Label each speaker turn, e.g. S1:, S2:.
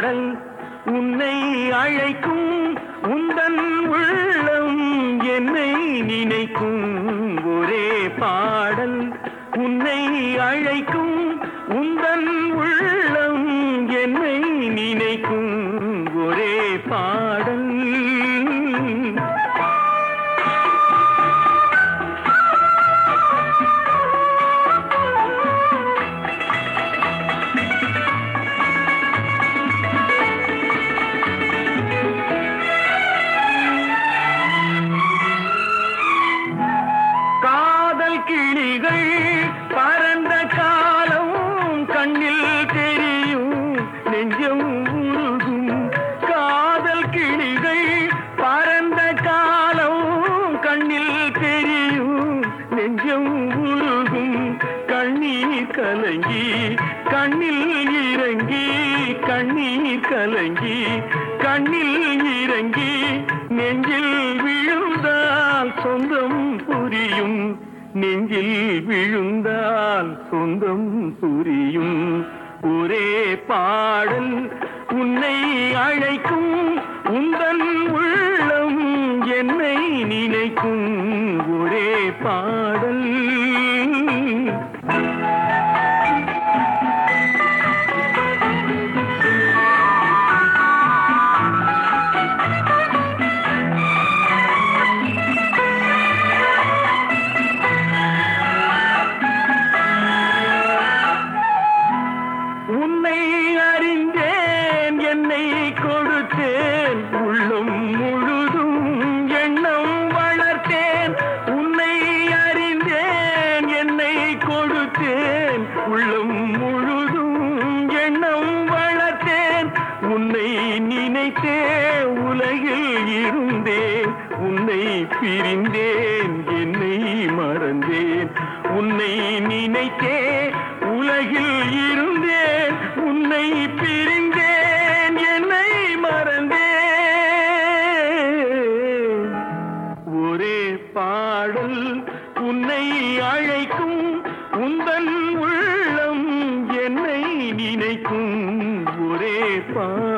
S1: பாடல் உன்னை அழைக்கும் உந்தன் உள்ளம் என்னை நினைக்கும் ஒரே பாடல் உன்னை அழைக்கும் உந்தன் உள்ளம் என்னை நினைக்கும் ஒரே பாடல் காதல் கிளிகள் பறந்த காலம் கண்ணில் தெரியும் நெஞ்சம் உருகும் காதல் கிளிகள் பறந்த காலம் கண்ணில் தெரியும் நெஞ்சம் உருகும் கண்ணீர் கலங்கி கண்ணில் இறங்கி கண்ணீர் கலங்கி கண்ணில் இறங்கி நெஞ்சில் விழுந்தால் சொந்தம் புரியும் நெஞ்சில் விழுந்தால் சொந்தம் புரியும் ஒரே பாடல் உன்னை அழைக்கும் உந்தன் உள்ளம் என்னை நினைக்கும் ஒரே பாடல் உன்னை அறிந்தேன் என்னை கொடுத்தேன் உள்ளம் முழுதும் எண்ணம் வளர்த்தேன் உன்னை அறிந்தேன் என்னை கொடுத்தேன் உள்ளம் முழுதும் எண்ணம் வளர்த்தேன் உன்னை நினைத்தே உலகில் இருந்தேன் உன்னை பிரிந்தேன் என்னை மறந்தேன் உன்னை நினைத்தே உலகில் இருந்தேன் உன்னை பிரிந்தேன் என்னை மறந்தேன் ஒரே பாடல் உன்னை அழைக்கும் உந்தன் உள்ளம் என்னை நினைக்கும் ஒரே பாடல்